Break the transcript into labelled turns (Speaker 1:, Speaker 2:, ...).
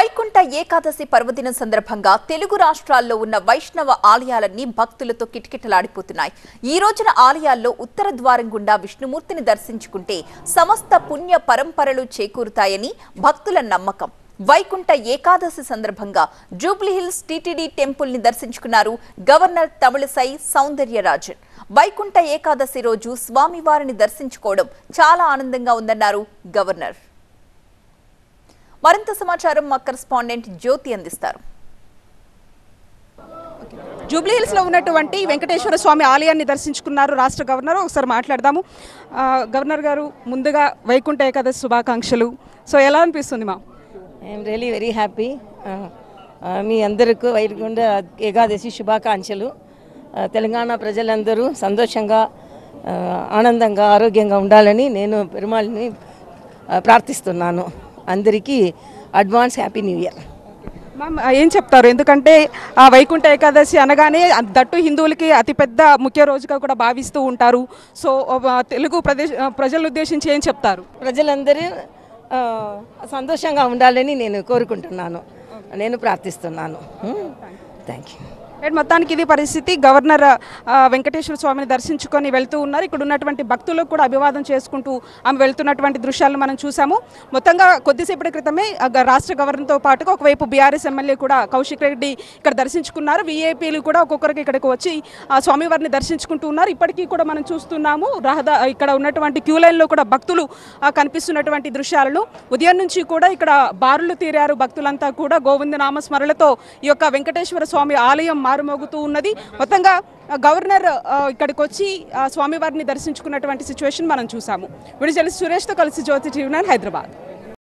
Speaker 1: వైకుంఠ ఏకాదశి పర్వదినం సందర్భంగా తెలుగు రాష్ట్రాల్లో ఉన్న వైష్ణవ ఆలయాలన్నీ భక్తులతో కిటకిటలాడిపోతున్నాయి ఈ రోజున ఆలయాల్లో ఉత్తర ద్వారం గుండా విష్ణుమూర్తిని దర్శించుకుంటే సమస్త పుణ్య పరంపరలు చేకూరుతాయని భక్తుల నమ్మకం వైకుంఠ ఏకాదశి సందర్భంగా జూబ్లీహిల్స్ టీటీడీ టెంపుల్ ని దర్శించుకున్నారు గవర్నర్ తమిళసై సౌందర్యరాజన్ వైకుంఠ ఏకాదశి రోజు స్వామివారిని దర్శించుకోవడం చాలా ఆనందంగా ఉందన్నారు గవర్నర్ మరింత సమాచారం మా కరెస్పాండెంట్ జ్యోతి అందిస్తారు
Speaker 2: జూబ్లీహిల్స్ లో ఉన్నటువంటి వెంకటేశ్వర స్వామి ఆలయాన్ని దర్శించుకున్నారు రాష్ట్ర గవర్నర్ ఒకసారి మాట్లాడదాము ఆ, గవర్నర్ గారు ముందుగా వైకుంఠ ఏకాదశి శుభాకాంక్షలు సో ఎలా అనిపిస్తుంది మా
Speaker 3: ఐఎమ్ రియలీ వెరీ హ్యాపీ మీ అందరికీ వైకుంఠ ఏకాదశి శుభాకాంక్షలు ఆ, తెలంగాణ ప్రజలందరూ సంతోషంగా ఆ, ఆనందంగా ఆరోగ్యంగా ఉండాలని నేను పెరుమాళ్ళని ఆ, ప్రార్థిస్తున్నాను అందరికీ advance happy new year
Speaker 2: ma'am ఆ, ఏం చెప్తారు ఎందుకంటే ఆ వైకుంఠ ఏకాదశి అనగానే ఆ దట్టు హిందువులకి అతిపెద్ద ముఖ్య రోజుగా కూడా భావిస్తూ ఉంటారు సో ఆ, తెలుగు ప్రదేశ్ ఆ, ప్రజలను ఉద్దేశించి ఏం చెప్తారు
Speaker 3: ప్రజలందరూ ఆ, సంతోషంగా ఉండాలని నేను కోరుకుంటున్నాను నేను ప్రార్థిస్తున్నాను థ్యాంక్ యూ
Speaker 2: రైట్ మొత్తానికి ఇది పరిస్థితి గవర్నర్ ఆ, వెంకటేశ్వర స్వామిని దర్శించుకొని వెళ్తూ ఉన్నారు ఇక్కడ ఉన్నటువంటి భక్తులకు కూడా అభివాదం చేసుకుంటూ ఆమె వెళ్తున్నటువంటి దృశ్యాలను మనం చూసాము మొత్తంగా కొద్దిసేపటి క్రితమే ఆ, గ- రాష్ట్ర గవర్నర్తో పాటుగా ఒకవైపు బీఆర్ఎస్ ఎమ్మెల్యే కూడా కౌశిక్ రెడ్డి ఇక్కడ దర్శించుకున్నారు వీఐపీలు కూడా ఒక్కొక్కరికి ఇక్కడికి వచ్చి ఆ స్వామివారిని దర్శించుకుంటూ ఉన్నారు ఇప్పటికీ కూడా మనం చూస్తున్నాము రహదా ఇక్కడ ఉన్నటువంటి క్యూ లైన్లో కూడా భక్తులు ఆ, కనిపిస్తున్నటువంటి దృశ్యాలను ఉదయం నుంచి కూడా ఇక్కడ బారులు తీరారు భక్తులంతా కూడా గోవింద నామస్మరణలతో ఈ యొక్క వెంకటేశ్వర స్వామి ఆలయం మారుమోగుతూ ఉన్నది మొత్తంగా ఆ, గవర్నర్ ఆ, ఇక్కడికి వచ్చి ఆ, స్వామివారిని దర్శించుకున్నటువంటి సిచ్యువేషన్ మనం చూసాము విడుదల సురేష్తో కలిసి జ్యోతి టీవీ నైన్ హైదరాబాద్